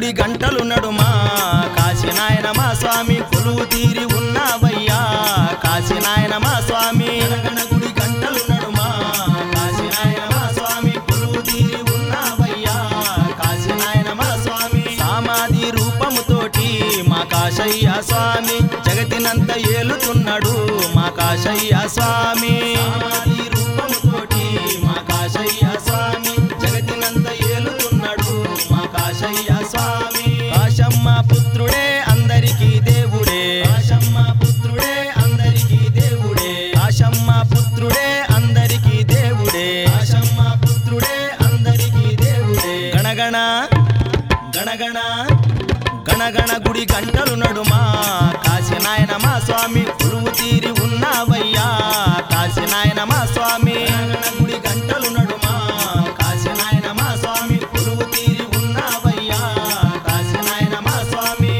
గుడి గంటలు నడుమా కాశీనాయన మా స్వామి కొలువు తీరి ఉన్నావయ్యా కాశీనాయన మా స్వామి గణగణ గుడి గంటలు నడుమా కాశీనాయన మా స్వామి కొలువు తీరి ఉన్నావయ్యా కాశీనాయన మా స్వామి సామాధి రూపముతోటి మా కాశయ్య స్వామి జగతినంత ఏలుతున్నాడు మా కాశయ్య స్వామి సామాధి రూపముతోటి మా కాశయ్య స్వామి జగతినంత ఏలుతున్నాడు మా కాశయ్య స్వామి కాశమ్మ పుత్రుడే అందరికీ దేవుడే కాశమ్మ పుత్రుడే అందరికీ దేవుడే కాశమ్మ పుత్రుడే అందరికీ దేవుడే కాశమ్మ పుత్రుడే అందరికీ దేవుడే గణగణ గణగణ గణగణ గుడి గంటలు నడుమా కాశీనాయన మా స్వామి కొలువు తీరి ఉన్నావయ్యా కాశీనాయన మా స్వామి గణగణ గుడి గంటలు నడుమా కాశీనాయన మా స్వామి కొలువు తీరి ఉన్నావయ్యా కాశీనాయన మా స్వామి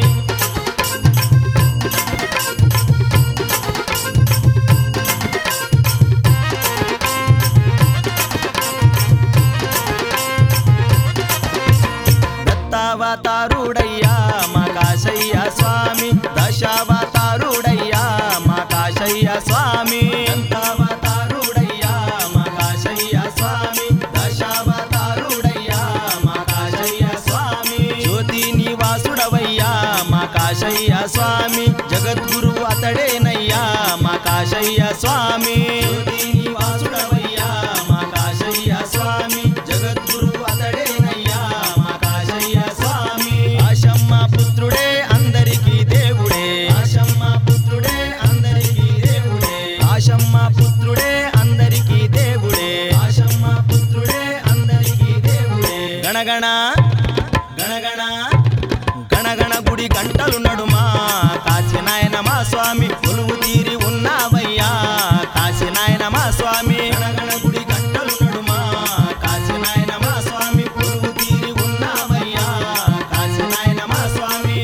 దత్తావతారుడయ్యా మా కాశయ్య స్వామి దశావతారుడయ్యా మా కాశయ్య స్వామి దత్తావతారుడయ్యా మా కాశయ్య స్వామి దశావతారుడయ్యా మా కాశయ్య స్వామి జ్యోతి నివాసుడవయ్యా మా కాశయ్య స్వామి జగద్గురు అతడేనయ్యా మా కాశయ్య స్వామి జ్యోతి నివాసుడవయ్యా మా కాశయ్య స్వామి జగద్గురు అతడేనయ్యా మా కాశయ్య స్వామి ఆశమ్మ పుత్రుడే అందరికీ దేవుడే ఆశమ్మ పుత్రుడే అందరికీ దేవుడే ఆశమ్మ పుత్రుడే అందరికీ దేవుడే ఆశమ్మ పుత్రుడే అందరికీ దేవుడే గణగణ గణగణ గణగణ గుడి గంటలు నడుమా కాశీనాయన మా స్వామి కొలువు తీరి ఉన్నావయ్యా కాశీనాయన మా స్వామి గణగణ గుడి గంటలు నడుమా కాశీనాయన మా స్వామి కొలువు తీరి ఉన్నావయ్యా కాశీనాయన మా స్వామి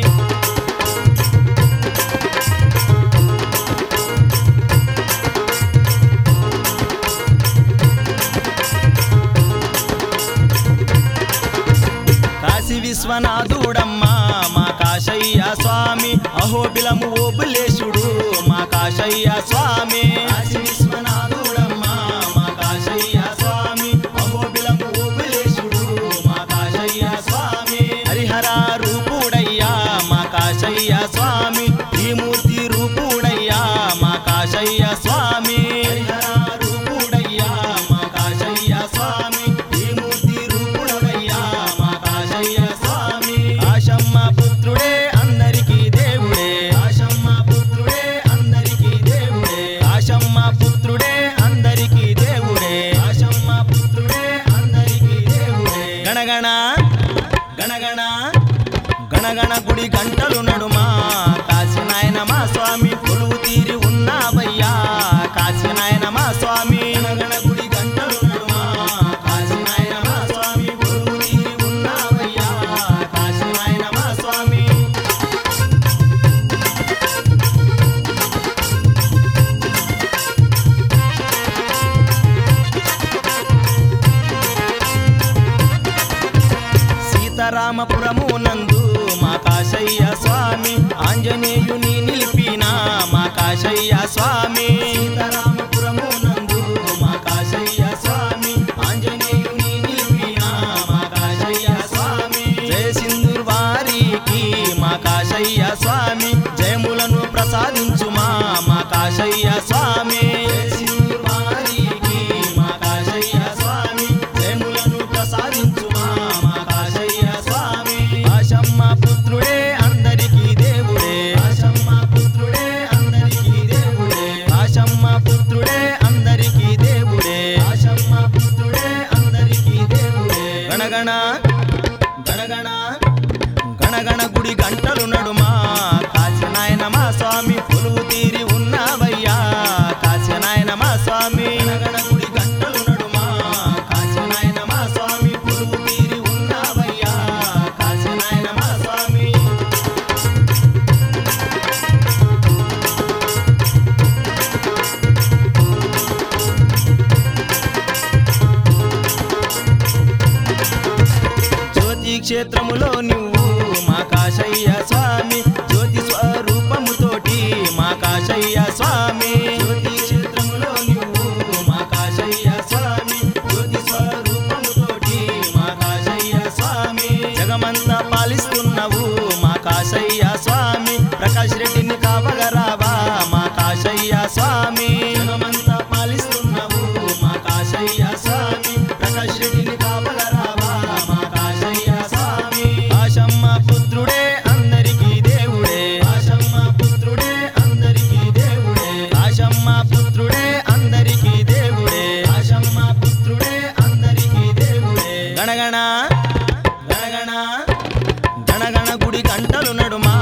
కాశీ విశ్వనాథుడమ్మా మా కాశయ్య స్వామి అహోబిలము ఓబులేశుడు మా కాశయ్య స్వామి కాశీ విశ్వనాథుడమ్మా మా కాశయ్య స్వామి అహోబిలము ఓబులేశుడు మా కాశయ్య స్వామి హరిహర రూపుడయ్యా మా కాశయ్య స్వామి త్రిమూర్తి రూపుడయ్యా మా కాశయ్య స్వామి హరిహర రూపుడయ్యా మా కాశయ్య స్వామి త్రిమూర్తి రూపుడవయ్యా మా కాశయ్య స్వామి ఆశమ్మ పుత్రుడే అందరికీ దేవుడే ఆశమ్మ పుత్రుడే అందరికీ దేవుడే ఆశమ్మ పుత్రుడే అందరికీ దేవుడే ఆశమ్మ పుత్రుడే అందరికీ దేవుడే గణగణ గణగణ గణగణ గుడి గంటలు నడుమా కాశీనాయన మా స్వామి కొలువు తీరి ఉన్నావయ్యా కాశీనాయన మా స్వామి గణగణ గుడి గంటలు నడుమా కాశీనాయన మా స్వామి కొలువు తీరి ఉన్నావయ్యా కాశీనాయన మా స్వామి సీతారామపురము నందు మా కాశయ్య స్వామి ఆంజనేయుని నిలిపిన మా కాశయ్య స్వామి సీతారామపురము నందు మా కాశయ్య స్వామి ఆంజనేయుని నిలిపిన మా కాశయ్య స్వామి జయ సింధూర్ వారికి మా కాశయ్య స్వామి జయములను ప్రసాదించుమా మా కాశయ్య స్వామి జయ సింధూర్ వారికి మా కాశయ్య స్వామి జయములను ప్రసాదించుమా మా కాశయ్య స్వామి ఆశమ్మ పుత్రుడే అందరికీ దేవుడే ఆశమ్మ పుత్రుడే అందరికీ దేవుడే ఆశమ్మ పుత్రుడే అందరికీ దేవుడే ఆశమ్మ పుత్రుడే అందరికీ దేవుడే గణగణ గణగణ గణగణ గుడి గంటలు నడుమా కాశీనాయన మా స్వామి కొలువు తీరి ఉన్నావయ్యా కాశీనాయన మా స్వామి గణగణ గుడి గంటలు నడుమా కాశీనాయన మా స్వామి కొలువు తీరి ఉన్నావయ్యా కాశీనాయన మా స్వామి క్షేత్రములో నువ్వు కాశయ్య స్వామి ప్రకాష్ రెడ్డిని కావగరావా మా కాశయ్య స్వామి జగమంతా పాలిస్తున్నావు మా కాశయ్య స్వామి ప్రకాష్ రెడ్డిని కావగరావా మా కాశయ్య స్వామి ఆశమ్మ పుత్రుడే అందరికీ దేవుడే ఆశమ్మ పుత్రుడే అందరికీ దేవుడే ఆశమ్మ పుత్రుడే అందరికీ దేవుడే ఆశమ్మ పుత్రుడే అందరికీ దేవుడే గణగణ గణగణ గణగణ గుడి గంటలు నడుమా